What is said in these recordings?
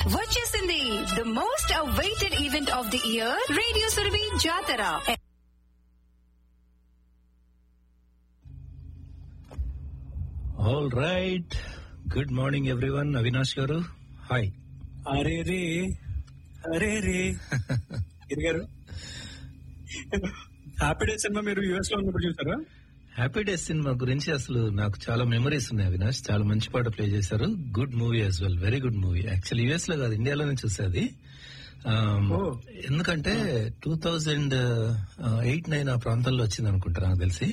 వచ్చేసింది the most awaited event of the year radio Surabhi Jathara all right good morning everyone Avinash garu hi అరే రే అరే రే Giri garu happy days cinema మీరు యుఎస్ లో ఉన్నప్పుడు చూసారా హ్యాపీ డేస్ సినిమా గురించి అసలు నాకు చాలా మెమరీస్ ఉన్నాయి అవినాష్ చాలా మంచి పాట ప్లే చేశారు good movie as well very good movie actual US లో కాదు ఇండియాలోనే చూసేది Oh. ఎందుకంటే టూ థౌజండ్ ఎయిట్ నైన్ ఆ ప్రాంతంలో వచ్చింది అనుకుంటా నాకు తెలిసి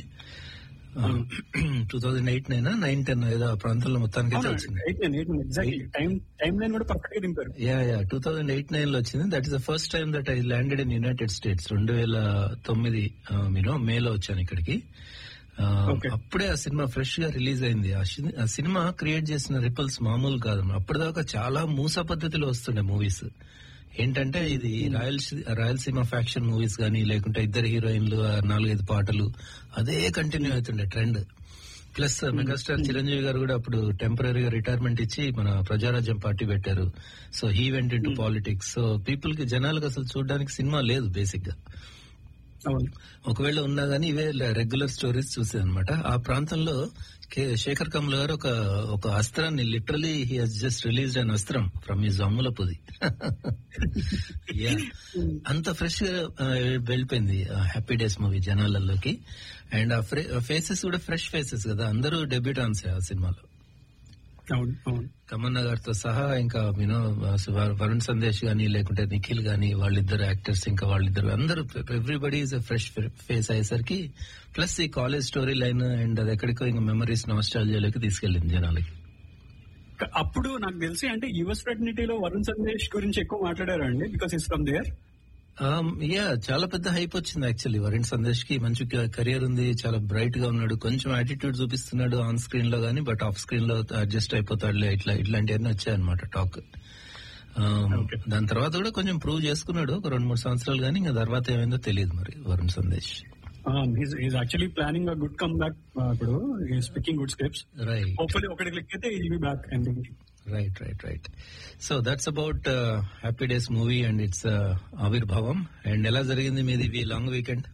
two thousand eight nine nine ten ఏదో ఆ ప్రాంతంలో మొత్తానికి అయితే వచ్చింది eight nine eight exactly time time line కూడా పర్ఫెక్ట్ గా దింపారు yeah yeah two thousand eight nine లో వచ్చింది that is the first time that I landed in United States రెండు వేల తొమ్మిది మీరు మేలో వచ్చాను ఇక్కడికి ఆ, Okay. అప్పుడే ఆ సినిమా ఫ్రెష్ గా రిలీజ్ అయింది ఆ సి- ఆ సినిమా క్రియేట్ చేసిన రిపల్స్ మామూలు కాదు అప్పటిదాకా చాలా మూస పద్ధతిలో వస్తుండే మూవీస్ ఏంటంటే ఇది రాయలసీ రాయలసీమ ఫ్యాక్షన్ మూవీస్ గానీ లేకుంటే ఇద్దరు హీరోయిన్లు ఆ నాలుగైదు పాటలు అదే కంటిన్యూ అవుతుండే ట్రెండ్ ప్లస్ మెగాస్టార్ చిరంజీవి గారు కూడా అప్పుడు టెంపరీగా రిటైర్మెంట్ ఇచ్చి మన ప్రజారాజ్యం పార్టీ పెట్టారు so he went into politics so people కి జనాలకు అసలు చూడడానికి సినిమా లేదు బేసిక్ గా అవును ఒకవేళ ఉన్నా గానీ ఇవే రెగ్యులర్ స్టోరీస్ చూసేది అనమాట ఆ ప్రాంతంలో కే- శేఖర్ కమల్ గారు ఒక ఒక అస్త్రాన్ని literally he has just released an అస్త్రం ఫ్రమ్ హిజ్ అమ్ములపుది Yeah. అంత ఫ్రెష్ గా ఆ, వెళ్ళిపోయింది హ్యాపీ డేస్ మూవీ జనాలలోకి అండ్ ఆ ఫేసెస్ కూడా ఫ్రెష్ ఫేసెస్ కదా అందరూ డెబ్యూటాన్స్ ఆ సినిమాలో అవును అవును తమన్నా గారితో సహా ఇంకా యూనో వరుణ్ సందేశ్ గానీ లేకుంటే నిఖిల్ గానీ వాళ్ళిద్దరు యాక్టర్స్ ఇంకా వాళ్ళిద్దరు అందరూ ఎవ్రీబడి ఈజ్ ఫ్రెష్ ఫేస్ అయ్యేసరికి ప్లస్ ఈ కాలేజ్ స్టోరీ లైన్ అండ్ అది ఎక్కడికో ఇంకా మెమరీస్ నాస్టాలజియాలోకి తీసుకెళ్ళింది జనాలకి అప్పుడు నాకు తెలిసి అంటే యుఎస్ ఫ్రెటర్నిటీలో వరుణ్ సందేశ్ గురించి ఎక్కువ మాట్లాడారు అండి because is from there yeah చాలా పెద్ద హైప్ వచ్చింది యాక్చువల్లీ వరుణ్ సందేశ్ కి మంచి కెరియర్ ఉంది చాలా బ్రైట్ గా ఉన్నాడు కొంచెం యాటిట్యూడ్ చూపిస్తున్నాడు ఆన్ స్క్రీన్ లో గానీ బట్ ఆఫ్ స్క్రీన్ లో అడ్జస్ట్ అయిపోతాడులే ఇట్లా ఇట్లాంటివన్నీ వచ్చాయన్నమాట టాక్ Okay. దాని తర్వాత కూడా కొంచెం ప్రూవ్ చేసుకున్నాడు ఒక రెండు మూడు సంవత్సరాలు కానీ ఇంకా తర్వాత ఏమైందో తెలియదు మరి Varun Sandesh is actually planning good comeback ఇప్పుడు speaking good scripts right hopefully ఒకటి క్లిక్ అయితే ఈ be back and right right right so that's about happy days movie and it's ఆవిర్భావం అండ్ ఎలా జరిగింది మీది long weekend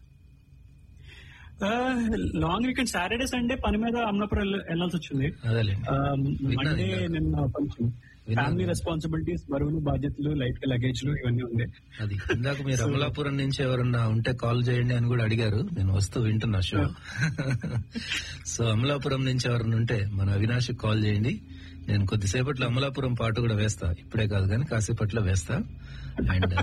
long weekend Saturday Sunday పని మీద అమలాపురం వెళ్ళ- వెళ్ళాల్సి వచ్చింది అదేలేండి విన్నాను మండే ఇందాక. నిన్న కొంచెం విన్నాను. ఫ్యామిలీ రెస్పాన్సిబిలిటీస్ బరువులు బాధ్యతలు లైట్ గా లగేజ్లు ఇవన్నీ ఉంది అది ఇందాక మీరు అమలాపురం నుంచి ఎవరన్నా ఉంటే కాల్ చేయండి అని కూడా అడిగారు నేను వస్తూ వింటున్నా షో సో అమలాపురం నుంచి ఎవరన్నా ఉంటే మన అవినాష్ కాల్ చేయండి నేను కొద్దిసేపట్లో అమలాపురం పాట కూడా వేస్తా ఇప్పుడే కాదు కానీ కాసేపట్లో వేస్తా అండ్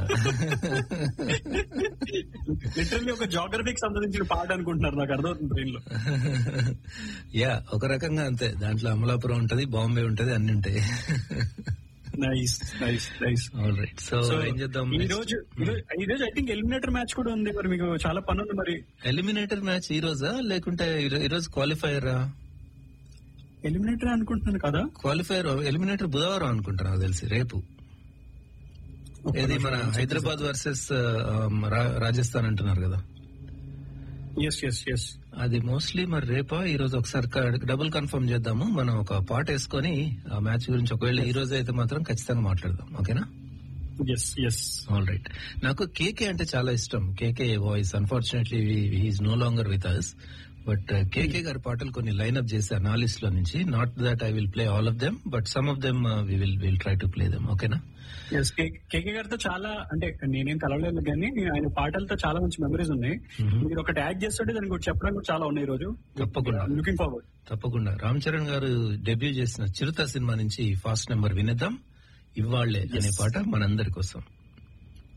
లిటరల్లీ ఒక జాగ్రఫీకి సంబంధించిన పాట అనుకుంటున్నారు నాకు అర్థమవుతుంది బ్రెయిన్ లో యా ఒక రకంగా అంతే దాంట్లో అమలాపురం ఉంటది బాంబే ఉంటది అన్ని ఉంటాయి nice nice nice all right so so ఏం చేద్దాం ఈ రోజు ఈ రోజు- ఈ రోజు ఐ థింక్ ఎలిమినేటర్ మ్యాచ్ కూడా ఉంది మరి మీకు చాలా పని ఉంది మరి ఎలిమినేటర్ మ్యాచ్ ఈ రోజా లేకుంటే ఈ- ఈ రోజు క్వాలిఫైయరా ఎలిమినేటర్ అనుకుంటున్నాను కదా క్వాలిఫైర్ ఎలిమినేటర్ బుధవారం అనుకుంటా నాకు తెలిసి రేపు ఏది మన హైదరాబాద్ వర్సెస్ రాజస్థాన్ అంటున్నారు కదా ఎస్ ఎస్ ఎస్ అది మోస్ట్లీ మరి రేపా ఈ రోజు ఒకసారి డబుల్ కన్ఫర్మ్ చేద్దాము మనం ఒక పాట వేసుకొని ఆ మ్యాచ్ గురించి ఒకవేళ ఈ రోజు అయితే మాత్రం ఖచ్చితంగా మాట్లాడదాం ఓకేనా ఎస్ ఎస్ ఆల్ రైట్ నాకు కేకే అంటే చాలా ఇష్టం KK voice unfortunately he is no longer with us but KK గారి పాటలు కొన్ని లైన్అప్ చేశారు నా లిస్ట్ లో నుంచి not that I will play all of them but some of them we will will try to play them ఓకేనా ఎస్ కేకే గారితో చాలా అంటే నేనేం కలవలేదు కానీ ఆయన పాటలతో చాలా మంచి మెమరీస్ ఉన్నాయి మీరు ఒక ట్యాగ్ చేస్తుంటే దానికి ఒకటి చెప్పడానికి కూడా చాలా ఉన్నాయి ఈ రోజు తప్పకుండా. లుకింగ్ ఫార్వర్డ్ తప్పకుండా రామ్ చరణ్ గారు డెబ్యూ చేసిన చిరుత సినిమా నుంచి ఫాస్ట్ నెంబర్ వినేద్దాం ఇవాళ్లే అనే పాట మనందరి కోసం